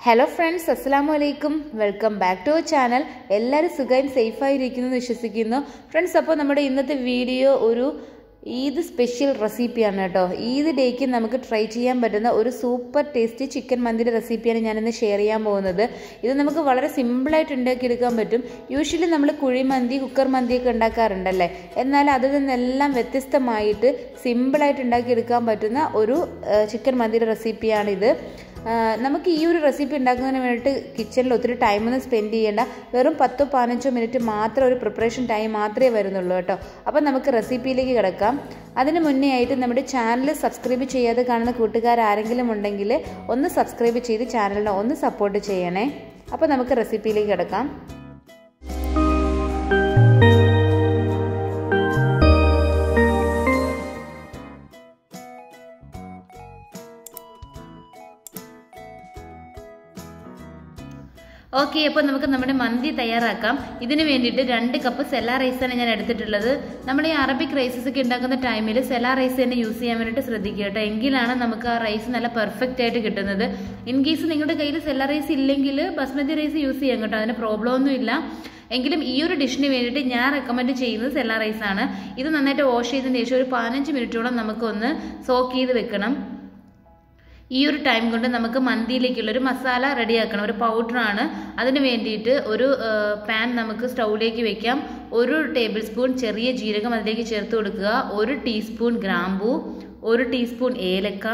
hello friends അസ്സാം വലൈക്കും welcome back to our channel എല്ലാവരും സുഖമായും സേഫായിരിക്കുന്നു എന്ന് വിശ്വസിക്കുന്നു ഫ്രണ്ട്സ് അപ്പോൾ നമ്മുടെ ഇന്നത്തെ വീഡിയോ ഒരു ഈദ് സ്പെഷ്യൽ റെസിപ്പിയാണ് കേട്ടോ ഈദ് ഡേക്ക് നമുക്ക് ട്രൈ ചെയ്യാൻ പറ്റുന്ന ഒരു സൂപ്പർ ടേസ്റ്റി ചിക്കൻ മന്തിയുടെ റെസിപ്പിയാണ് ഞാനിന്ന് ഷെയർ ചെയ്യാൻ പോകുന്നത് ഇത് നമുക്ക് വളരെ സിമ്പിളായിട്ട് ഉണ്ടാക്കിയെടുക്കാൻ പറ്റും യൂഷ്വലി നമ്മൾ കുഴിമന്തി കുക്കർ മന്തിയൊക്കെ ഉണ്ടാക്കാറുണ്ടല്ലേ എന്നാൽ അതിൽ നിന്നെല്ലാം വ്യത്യസ്തമായിട്ട് സിമ്പിളായിട്ട് ഉണ്ടാക്കിയെടുക്കാൻ പറ്റുന്ന ഒരു ചിക്കൻ മന്തിയുടെ റെസിപ്പിയാണിത് നമുക്ക് ഈ ഒരു റെസിപ്പി ഉണ്ടാക്കുന്നതിന് വേണ്ടിയിട്ട് കിച്ചണിൽ ഒത്തിരി ടൈമൊന്നും സ്പെൻഡ് ചെയ്യേണ്ട വെറും പത്തോ പതിനഞ്ചോ മിനിറ്റ് മാത്രം ഒരു പ്രിപ്പറേഷൻ ടൈം മാത്രമേ വരുന്നുള്ളൂ കേട്ടോ അപ്പം നമുക്ക് റെസിപ്പിയിലേക്ക് കിടക്കാം അതിന് മുന്നേ ആയിട്ട് നമ്മുടെ ചാനൽ സബ്സ്ക്രൈബ് ചെയ്യാതെ കാണുന്ന കൂട്ടുകാർ ആരെങ്കിലും ഉണ്ടെങ്കിൽ ഒന്ന് സബ്സ്ക്രൈബ് ചെയ്ത് ചാനലിനെ ഒന്ന് സപ്പോർട്ട് ചെയ്യണേ അപ്പോൾ നമുക്ക് റെസിപ്പിയിലേക്ക് കിടക്കാം ഓക്കെ അപ്പോൾ നമുക്ക് നമ്മുടെ മന്തി തയ്യാറാക്കാം ഇതിന് വേണ്ടിയിട്ട് രണ്ട് കപ്പ് സെലാ റൈസാണ് ഞാൻ എടുത്തിട്ടുള്ളത് നമ്മൾ ഈ അറബിക് റൈസസ് ഒക്കെ ഉണ്ടാക്കുന്ന ടൈമിൽ സെലാ റൈസ് തന്നെ യൂസ് ചെയ്യാൻ വേണ്ടിയിട്ട് ശ്രദ്ധിക്കുക കേട്ടോ എങ്കിലാണ് നമുക്ക് ആ റൈസ് നല്ല പെർഫെക്റ്റ് ആയിട്ട് കിട്ടുന്നത് ഇൻ കേസ് നിങ്ങളുടെ കയ്യിൽ സെലാ റൈസ് ഇല്ലെങ്കിൽ ബസ്മതി റൈസ് യൂസ് ചെയ്യാം കേട്ടോ അതിന് പ്രോബ്ലം ഒന്നും ഇല്ല എങ്കിലും ഈ ഒരു ഡിഷിന് വേണ്ടിയിട്ട് ഞാൻ റെക്കമെൻഡ് ചെയ്യുന്നത് സെല്ലാ റൈസ് ആണ് ഇത് നന്നായിട്ട് വാഷ് ചെയ്തതിന് ശേഷം ഒരു പതിനഞ്ച് മിനിറ്റോളം നമുക്കൊന്ന് സോക്ക് ചെയ്ത് വെക്കണം ഈ ഒരു ടൈം കൊണ്ട് നമുക്ക് മന്തിയിലേക്കുള്ള ഒരു മസാല റെഡിയാക്കണം ഒരു പൗഡറാണ് അതിന് വേണ്ടിയിട്ട് ഒരു പാൻ നമുക്ക് സ്റ്റൗവിലേക്ക് വെക്കാം ഒരു ടേബിൾ സ്പൂൺ ചെറിയ ജീരകം അതിലേക്ക് ചേർത്ത് കൊടുക്കുക ഒരു ടീസ്പൂൺ ഗ്രാമ്പൂ ഒരു ടീസ്പൂൺ ഏലക്ക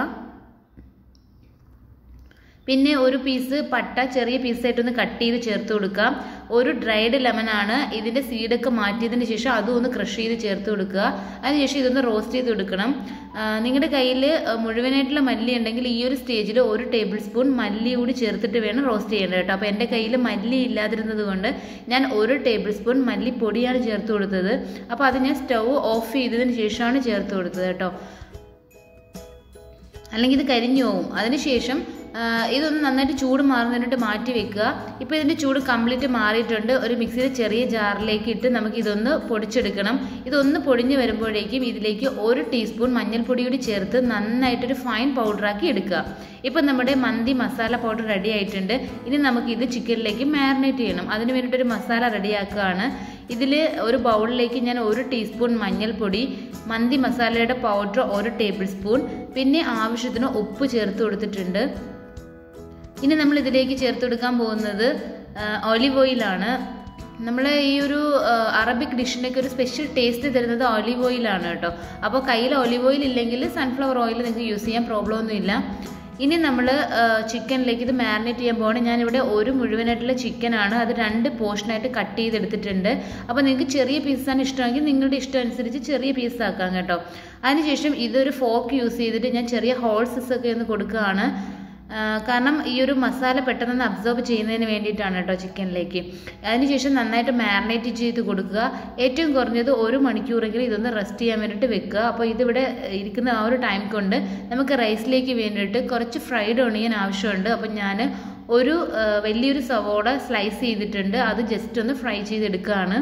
പിന്നെ ഒരു പീസ് പട്ട ചെറിയ പീസായിട്ടൊന്ന് കട്ട് ചെയ്ത് ചേർത്ത് കൊടുക്കാം ഒരു ഡ്രൈഡ് ലെമൺ ആണ് ഇതിൻ്റെ സീഡൊക്കെ മാറ്റിയതിന് ശേഷം അതും ഒന്ന് ക്രഷ് ചെയ്ത് ചേർത്ത് കൊടുക്കുക അതിനുശേഷം ഇതൊന്ന് റോസ്റ്റ് ചെയ്ത് കൊടുക്കണം നിങ്ങളുടെ കയ്യിൽ മുഴുവനായിട്ടുള്ള മല്ലി ഉണ്ടെങ്കിൽ ഈ ഒരു സ്റ്റേജിൽ ഒരു ടേബിൾ സ്പൂൺ മല്ലി കൂടി ചേർത്തിട്ട് വേണം റോസ്റ്റ് ചെയ്യേണ്ടത് കേട്ടോ അപ്പോൾ എൻ്റെ കയ്യിൽ മല്ലി ഇല്ലാതിരുന്നത് കൊണ്ട് ഞാൻ ഒരു ടേബിൾ സ്പൂൺ മല്ലിപ്പൊടിയാണ് ചേർത്ത് കൊടുത്തത് അപ്പോൾ അത് ഞാൻ സ്റ്റൗ ഓഫ് ചെയ്തതിന് ശേഷമാണ് ചേർത്ത് കൊടുത്തത് കേട്ടോ അല്ലെങ്കിൽ ഇത് കരിഞ്ഞു പോകും അതിനുശേഷം ഇതൊന്ന് നന്നായിട്ട് ചൂട് മാറുന്നതിനായിട്ട് മാറ്റി വെക്കുക ഇപ്പോൾ ഇതിൻ്റെ ചൂട് കംപ്ലീറ്റ് മാറിയിട്ടുണ്ട് ഒരു മിക്സിയുടെ ചെറിയ ജാറിലേക്ക് ഇട്ട് നമുക്ക് ഇതൊന്ന് പൊടിച്ചെടുക്കണം ഇതൊന്ന് പൊടിഞ്ഞ് വരുമ്പോഴേക്കും ഇതിലേക്ക് ഒരു ടീസ്പൂൺ മഞ്ഞൾപ്പൊടി കൂടി ചേർത്ത് നന്നായിട്ടൊരു ഫൈൻ പൗഡറാക്കി എടുക്കുക ഇപ്പം നമ്മുടെ മന്തി മസാല പൗഡർ റെഡി ആയിട്ടുണ്ട് ഇനി നമുക്ക് ഇത് ചിക്കനിലേക്ക് മാരിനേറ്റ് ചെയ്യണം അതിന് വേണ്ടിയിട്ടൊരു മസാല റെഡിയാക്കുകയാണ് ഇതിൽ ഒരു ബൗളിലേക്ക് ഞാൻ ഒരു ടീസ്പൂൺ മഞ്ഞൾപ്പൊടി മന്തി മസാലയുടെ പൗഡർ ഒരു ടേബിൾ സ്പൂൺ പിന്നെ ആവശ്യത്തിന് ഉപ്പ് ചേർത്ത് കൊടുത്തിട്ടുണ്ട് ഇനി നമ്മൾ ഇതിലേക്ക് ചേർത്ത് കൊടുക്കാൻ പോകുന്നത് ഒലിവ് ഓയിലാണ് നമ്മൾ ഈ ഒരു അറബിക് ഡിഷിൻ്റെയൊക്കെ ഒരു സ്പെഷ്യൽ ടേസ്റ്റ് തരുന്നത് ഒലിവ് ഓയിലാണ് കേട്ടോ അപ്പോൾ കയ്യിൽ ഒലിവ് ഓയിൽ ഇല്ലെങ്കിൽ സൺഫ്ലവർ ഓയിൽ നിങ്ങൾക്ക് യൂസ് ചെയ്യാൻ പ്രോബ്ലം ഒന്നുമില്ല ഇനി നമ്മൾ ചിക്കനിലേക്ക് ഇത് മാരിനേറ്റ് ചെയ്യാൻ പോകണം ഞാനിവിടെ ഒരു മുഴുവനായിട്ടുള്ള ചിക്കനാണ് അത് രണ്ട് പോർഷനായിട്ട് കട്ട് ചെയ്തെടുത്തിട്ടുണ്ട് അപ്പോൾ നിങ്ങൾക്ക് ചെറിയ പീസാണ് ഇഷ്ടമെങ്കിൽ നിങ്ങളുടെ ഇഷ്ടം അനുസരിച്ച് ചെറിയ പീസ് ആക്കാം കേട്ടോ അതിനുശേഷം ഇതൊരു ഫോക്ക് യൂസ് ചെയ്തിട്ട് ഞാൻ ചെറിയ ഹോൾസസ് ഒക്കെ ഒന്ന് കൊടുക്കുകയാണ് കാരണം ഈ ഒരു മസാല പെട്ടെന്ന് അബ്സോർബ് ചെയ്യുന്നതിന് വേണ്ടിയിട്ടാണ് കേട്ടോ ചിക്കനിലേക്ക് അതിനുശേഷം നന്നായിട്ട് മാരിനേറ്റ് ചെയ്ത് കൊടുക്കുക ഏറ്റവും കുറഞ്ഞത് ഒരു മണിക്കൂറെങ്കിലും ഇതൊന്ന് റെസ്റ്റ് ചെയ്യാൻ വേണ്ടിയിട്ട് വെക്കുക അപ്പോൾ ഇതിവിടെ ഇരിക്കുന്ന ആ ഒരു ടൈം കൊണ്ട് നമുക്ക് റൈസിലേക്ക് വേണ്ടിയിട്ട് കുറച്ച് ഫ്രൈഡ് ഒണിയൻ ആവശ്യമുണ്ട് അപ്പോൾ ഞാൻ ഒരു വലിയൊരു സവോള സ്ലൈസ് ചെയ്തിട്ടുണ്ട് അത് ജസ്റ്റ് ഒന്ന് ഫ്രൈ ചെയ്തെടുക്കുകയാണ്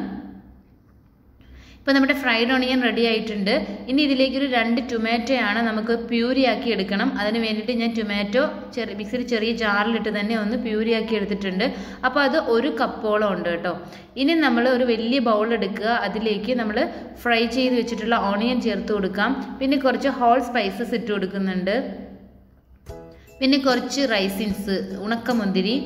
ഇപ്പോൾ നമ്മുടെ ഫ്രൈഡ് ഓണിയൻ റെഡി ആയിട്ടുണ്ട് ഇനി ഇതിലേക്കൊരു രണ്ട് ടൊമാറ്റോയാണ് നമുക്ക് പ്യൂരി ആക്കി എടുക്കണം അതിന് വേണ്ടിയിട്ട് ഞാൻ ടൊമാറ്റോ ചെറിയ മിക്സിയിൽ ചെറിയ ജാറിലിട്ട് തന്നെ ഒന്ന് പ്യൂരി ആക്കി എടുത്തിട്ടുണ്ട് അപ്പോൾ അത് ഒരു കപ്പോളം ഉണ്ട് കേട്ടോ ഇനി നമ്മൾ ഒരു വലിയ ബൗൾ എടുക്കുക അതിലേക്ക് നമ്മൾ ഫ്രൈ ചെയ്ത് വെച്ചിട്ടുള്ള ഓണിയൻ ചേർത്ത് കൊടുക്കാം പിന്നെ കുറച്ച് ഹോൾ സ്പൈസസ് ഇട്ട് കൊടുക്കുന്നുണ്ട് പിന്നെ കുറച്ച് റൈസിൻസ് ഉണക്കമുന്തിരി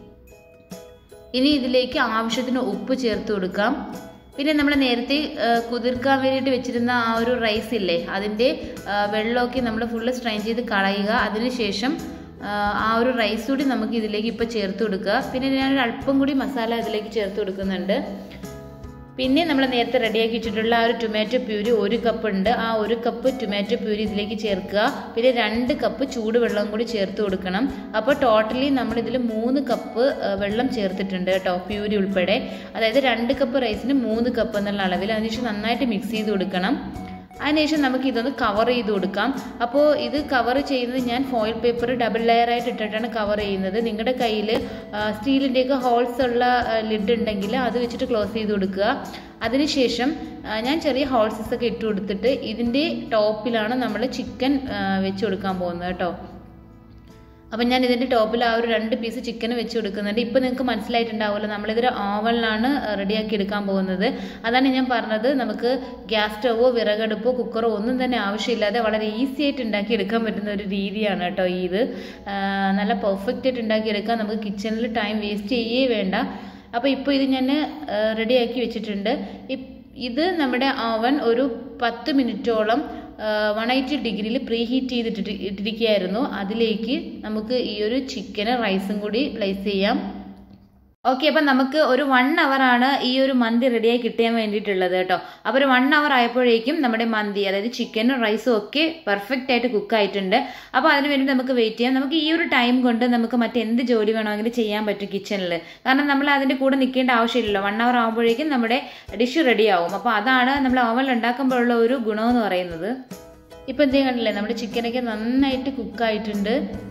ഇനി ഇതിലേക്ക് ആവശ്യത്തിന് ഉപ്പ് ചേർത്ത് കൊടുക്കാം പിന്നെ നമ്മൾ നേരത്തെ കുതിർക്കാൻ വേണ്ടിയിട്ട് വെച്ചിരുന്ന ആ ഒരു റൈസ് ഇല്ലേ അതിൻ്റെ വെള്ളമൊക്കെ നമ്മൾ ഫുള്ള് സ്ട്രെയിൻ ചെയ്ത് കളയുക അതിനുശേഷം ആ ഒരു റൈസ് കൂടി നമുക്ക് ഇതിലേക്ക് ഇപ്പോൾ ചേർത്ത് കൊടുക്കുക പിന്നെ ഞാനൊരു അല്പം കൂടി മസാല ഇതിലേക്ക് ചേർത്ത് കൊടുക്കുന്നുണ്ട് പിന്നെ നമ്മൾ നേരത്തെ റെഡിയാക്കി വെച്ചിട്ടുള്ള ആ ഒരു ടൊമാറ്റോ പ്യൂരി ഒരു കപ്പ് ഉണ്ട് ആ ഒരു കപ്പ് ടൊമാറ്റോ പ്യൂരി ഇതിലേക്ക് ചേർക്കുക പിന്നെ രണ്ട് കപ്പ് ചൂടുവെള്ളം കൂടി ചേർത്ത് കൊടുക്കണം അപ്പോൾ ടോട്ടലി നമ്മൾ ഇതിൽ മൂന്ന് കപ്പ് വെള്ളം ചേർത്തിട്ടുണ്ട് കേട്ടോ പ്യൂരി ഉൾപ്പെടെ അതായത് രണ്ട് കപ്പ് റൈസിന് മൂന്ന് കപ്പ് എന്നുള്ള അളവിൽ അതിനുശേഷം നന്നായിട്ട് മിക്സ് ചെയ്ത് കൊടുക്കണം അതിനുശേഷം നമുക്ക് ഇതൊന്ന് കവർ ചെയ്ത് കൊടുക്കാം അപ്പോൾ ഇത് കവർ ചെയ്യുന്നത് ഞാൻ ഫോയിൽ പേപ്പർ ഡബിൾ ലെയർ ആയിട്ട് ഇട്ടിട്ടാണ് കവർ ചെയ്യുന്നത് നിങ്ങളുടെ കയ്യിൽ സ്റ്റീലിൻ്റെയൊക്കെ ഹോൾസ് ഉള്ള ലിഡ് ഉണ്ടെങ്കിൽ അത് വെച്ചിട്ട് ക്ലോസ് ചെയ്ത് കൊടുക്കുക അതിനുശേഷം ഞാൻ ചെറിയ ഹോൾസസ് ഒക്കെ ഇട്ട് കൊടുത്തിട്ട് ഇതിൻ്റെ ടോപ്പിലാണ് നമ്മൾ ചിക്കൻ വെച്ച് കൊടുക്കാൻ പോകുന്നത് കേട്ടോ അപ്പം ഞാൻ ഇതിൻ്റെ ടോപ്പിൽ ആ ഒരു രണ്ട് പീസ് ചിക്കൻ വെച്ച് കൊടുക്കുന്നുണ്ട് ഇപ്പം നിങ്ങൾക്ക് മനസ്സിലായിട്ടുണ്ടാവുമല്ലോ നമ്മളിതൊരു ഓവനിലാണ് റെഡിയാക്കി എടുക്കാൻ പോകുന്നത് അതാണ് ഞാൻ പറഞ്ഞത് നമുക്ക് ഗ്യാസ് സ്റ്റവോ വിറകടുപ്പോ കുക്കറോ ഒന്നും തന്നെ ആവശ്യമില്ലാതെ വളരെ ഈസി ആയിട്ട് ഉണ്ടാക്കി എടുക്കാൻ പറ്റുന്ന ഒരു രീതിയാണ് കേട്ടോ ഈ ഇത് ആ, നല്ല പെർഫെക്റ്റ് ആയിട്ട് ഉണ്ടാക്കിയെടുക്കാം നമുക്ക് കിച്ചണിൽ ടൈം വേസ്റ്റ് ചെയ്യേ വേണ്ട അപ്പോൾ ഇപ്പോൾ ഇത് ഞാൻ റെഡിയാക്കി വെച്ചിട്ടുണ്ട് ഇപ്- ഇത് നമ്മുടെ ഓവൻ ഒരു പത്ത് മിനിറ്റോളം വൺ എയ്റ്റി ഡിഗ്രിയിൽ പ്രീ ഹീറ്റ് ചെയ്തിട്ട് ഇട്ടിരിക്കുകയായിരുന്നു അതിലേക്ക് നമുക്ക് ഈ ഒരു ചിക്കന് റൈസും കൂടി പ്ലേസ് ചെയ്യാം ഓക്കെ അപ്പം നമുക്ക് ഒരു വൺ ആണ് ഈ ഒരു മന്തി റെഡിയായി കിട്ടാൻ വേണ്ടിയിട്ടുള്ളത് കേട്ടോ അപ്പോൾ ഒരു വൺ അവർ ആയപ്പോഴേക്കും നമ്മുടെ മന്തി അതായത് ചിക്കനും റൈസും ഒക്കെ പെർഫെക്റ്റ് ആയിട്ട് കുക്ക് ആയിട്ടുണ്ട് അപ്പോൾ അതിന് വേണ്ടി നമുക്ക് വെയിറ്റ് ചെയ്യാം നമുക്ക് ഈ ഒരു ടൈം കൊണ്ട് നമുക്ക് മറ്റെന്ത് ജോലി വേണമെങ്കിലും ചെയ്യാൻ പറ്റും കിച്ചണിൽ കാരണം നമ്മൾ അതിൻ്റെ കൂടെ നിൽക്കേണ്ട ആവശ്യമില്ലല്ലോ വൺ അവർ ആകുമ്പോഴേക്കും നമ്മുടെ ഡിഷ് റെഡി ആവും അപ്പോൾ അതാണ് നമ്മൾ ഓവനിൽ ഉണ്ടാക്കുമ്പോഴുള്ള ഒരു ഗുണമെന്ന് പറയുന്നത് ഇപ്പം എന്തേ കണ്ടില്ലേ നമ്മുടെ ചിക്കനൊക്കെ നന്നായിട്ട് കുക്കായിട്ടുണ്ട്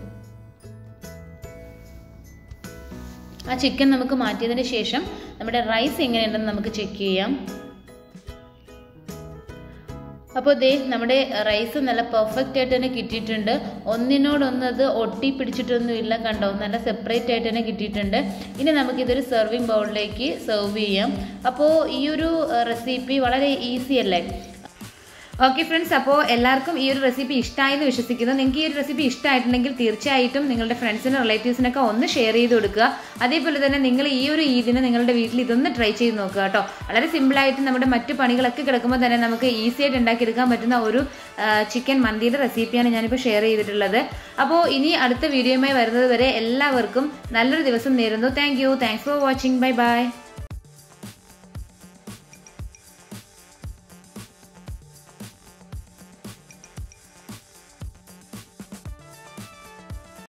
ആ ചിക്കൻ നമുക്ക് മാറ്റിയതിന് ശേഷം നമ്മുടെ റൈസ് എങ്ങനെയുണ്ടെന്ന് നമുക്ക് ചെക്ക് ചെയ്യാം അപ്പോൾ ദേ നമ്മുടെ റൈസ് നല്ല പെർഫെക്റ്റ് ആയിട്ട് തന്നെ കിട്ടിയിട്ടുണ്ട് ഒന്നിനോടൊന്ന് അത് ഒട്ടി പിടിച്ചിട്ടൊന്നും ഇല്ല കണ്ടോ നല്ല സെപ്പറേറ്റ് ആയിട്ട് തന്നെ കിട്ടിയിട്ടുണ്ട് ഇനി നമുക്കിതൊരു സെർവിങ് ബൗളിലേക്ക് സെർവ് ചെയ്യാം അപ്പോൾ ഈ ഒരു റെസിപ്പി വളരെ ഈസി അല്ലേ ഓക്കെ ഫ്രണ്ട്സ് അപ്പോൾ എല്ലാവർക്കും ഈ ഒരു റെസിപ്പി ഇഷ്ടമായി എന്ന് വിശ്വസിക്കുന്നു നിങ്ങൾക്ക് ഈ ഒരു റെസിപ്പി ഇഷ്ടമായിട്ടുണ്ടെങ്കിൽ തീർച്ചയായിട്ടും നിങ്ങളുടെ ഫ്രണ്ട്സിനും റിലേറ്റീവ്സിനൊക്കെ ഒന്ന് ഷെയർ ചെയ്ത് കൊടുക്കുക അതേപോലെ തന്നെ നിങ്ങൾ ഈ ഒരു ഈദിന് നിങ്ങളുടെ വീട്ടിൽ ഇതൊന്ന് ട്രൈ ചെയ്ത് നോക്കുക കേട്ടോ വളരെ സിമ്പിളായിട്ട് നമ്മുടെ മറ്റു പണികളൊക്കെ കിടക്കുമ്പോൾ തന്നെ നമുക്ക് ഈസി ആയിട്ട് ഉണ്ടാക്കിയെടുക്കാൻ പറ്റുന്ന ഒരു ചിക്കൻ മന്തിയുടെ റെസിപ്പിയാണ് ഞാനിപ്പോൾ ഷെയർ ചെയ്തിട്ടുള്ളത് അപ്പോൾ ഇനി അടുത്ത വീഡിയോയുമായി വരുന്നത് വരെ എല്ലാവർക്കും നല്ലൊരു ദിവസം നേരുന്നു thank you thanks for watching bye by